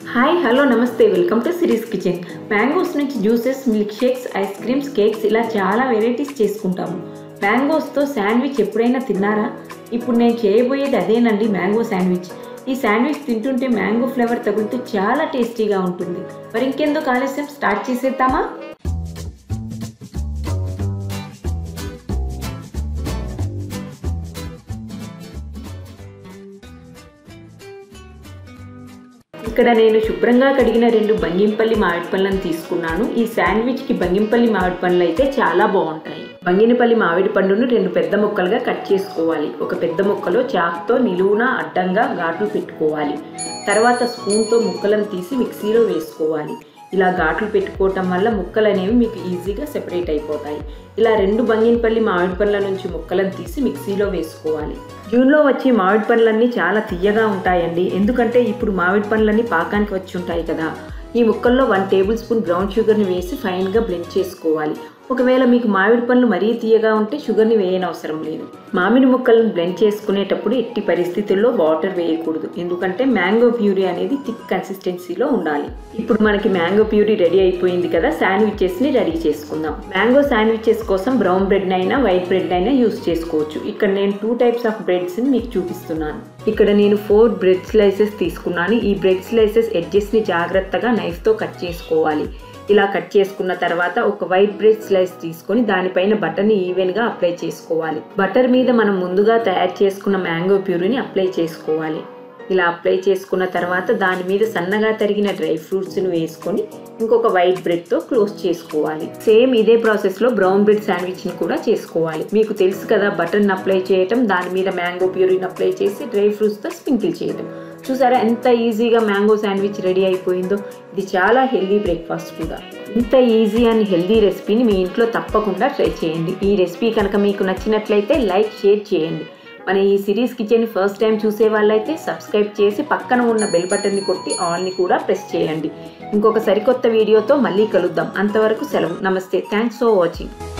hi hello నమస్తే welcome to సిరీస్ kitchen mangoes నుంచి juices milk shakes ice creams cakes ఇలా చాలా వెరైటీస్ చేసుకుంటాము మ్యాంగోస్తో శాండ్విచ్ ఎప్పుడైనా తిన్నారా ఇప్పుడు నేను చేయబోయేది అదేనండి మ్యాంగో శాండ్విచ్ ఈ శాండ్విచ్ తింటుంటే మ్యాంగో ఫ్లేవర్ తగులుతూ చాలా టేస్టీగా ఉంటుంది మరి ఇంకెందుకు ఆలస్యం స్టార్ట్ చేసేద్దామా ఇక్కడ నేను శుభ్రంగా కడిగిన రెండు బంగింపల్లి మామిడి పళ్ళను తీసుకున్నాను ఈ శాండ్విచ్కి బంగింపల్లి మామిడి పండ్లు అయితే చాలా బాగుంటాయి బంగినపల్లి మామిడి పండును రెండు పెద్ద ముక్కలుగా కట్ చేసుకోవాలి ఒక పెద్ద ముక్కలో చాక్తో నిలువున అడ్డంగా ఘాట్లు పెట్టుకోవాలి తర్వాత స్పూన్తో ముక్కలను తీసి మిక్సీలో వేసుకోవాలి ఇలా ఘాట్లు పెట్టుకోవటం వల్ల ముక్కలు అనేవి మీకు ఈజీగా సెపరేట్ అయిపోతాయి ఇలా రెండు బంగినపల్లి మామిడి పండ్ల నుంచి ముక్కలను తీసి మిక్సీలో వేసుకోవాలి జూన్లో వచ్చే మామిడి పండ్లన్నీ చాలా తీయగా ఉంటాయండి ఎందుకంటే ఇప్పుడు మామిడి పండ్లన్నీ పాకానికి వచ్చి ఉంటాయి కదా ఈ ముక్కల్లో వన్ టేబుల్ స్పూన్ బ్రౌన్ షుగర్ని వేసి ఫైన్గా బ్లెండ్ చేసుకోవాలి ఒకవేళ మీకు మామిడి పండ్లు మరీ తీయగా ఉంటే షుగర్ని వేయనవసరం లేదు మామిడి ముక్కలను బ్లెండ్ చేసుకునేటప్పుడు ఎట్టి పరిస్థితుల్లో వాటర్ వేయకూడదు ఎందుకంటే మ్యాంగో ప్యూరీ అనేది థిక్ కన్సిస్టెన్సీలో ఉండాలి ఇప్పుడు మనకి మ్యాంగో ప్యూరీ రెడీ అయిపోయింది కదా శాండ్విచెస్ని రెడీ చేసుకుందాం మ్యాంగో శాండ్విచెస్ కోసం బ్రౌన్ బ్రెడ్ అయినా వైట్ బ్రెడ్ అయినా యూస్ చేసుకోవచ్చు ఇక్కడ నేను టూ టైప్స్ ఆఫ్ బ్రెడ్స్ని మీకు చూపిస్తున్నాను ఇక్కడ నేను ఫోర్ బ్రెడ్ స్లైసెస్ తీసుకున్నాను ఈ బ్రెడ్ స్లైసెస్ ఎడ్జెస్ని జాగ్రత్తగా నైఫ్తో కట్ చేసుకోవాలి ఇలా కట్ చేసుకున్న తర్వాత ఒక వైట్ బ్రెడ్ స్లైస్ తీసుకొని దానిపైన బటర్ని ఈవెన్గా అప్లై చేసుకోవాలి బటర్ మీద మనం ముందుగా తయారు చేసుకున్న మ్యాంగో ప్యూరీని అప్లై చేసుకోవాలి ఇలా అప్లై చేసుకున్న తర్వాత దాని మీద సన్నగా తరిగిన డ్రై ఫ్రూట్స్ని వేసుకొని ఇంకొక వైట్ బ్రెడ్తో క్లోజ్ చేసుకోవాలి సేమ్ ఇదే ప్రాసెస్లో బ్రౌన్ బ్రెడ్ శాండ్విచ్ని కూడా చేసుకోవాలి మీకు తెలుసు కదా బటర్ని అప్లై చేయటం దాని మీద మ్యాంగో ప్యూరీని అప్లై చేసి డ్రై ఫ్రూట్స్తో స్ప్రింకిల్ చేయడం చూసారా ఎంత ఈజీగా మ్యాంగో శాండ్విచ్ రెడీ అయిపోయిందో ఇది చాలా హెల్దీ బ్రేక్ఫాస్ట్ కూడా ఇంత ఈజీ అండ్ హెల్దీ రెసిపీని మీ ఇంట్లో తప్పకుండా ట్రై చేయండి ఈ రెసిపీ కనుక మీకు నచ్చినట్లయితే లైక్ షేర్ చేయండి మన ఈ సిరీస్ కిచెన్ ఫస్ట్ టైం చూసే వాళ్ళైతే సబ్స్క్రైబ్ చేసి పక్కన ఉన్న బెల్ బటన్ని కొట్టి ఆల్ని కూడా ప్రెస్ చేయండి ఇంకొక సరికొత్త వీడియోతో మళ్ళీ కలుద్దాం అంతవరకు సెలవు నమస్తే థ్యాంక్స్ ఫర్ వాచింగ్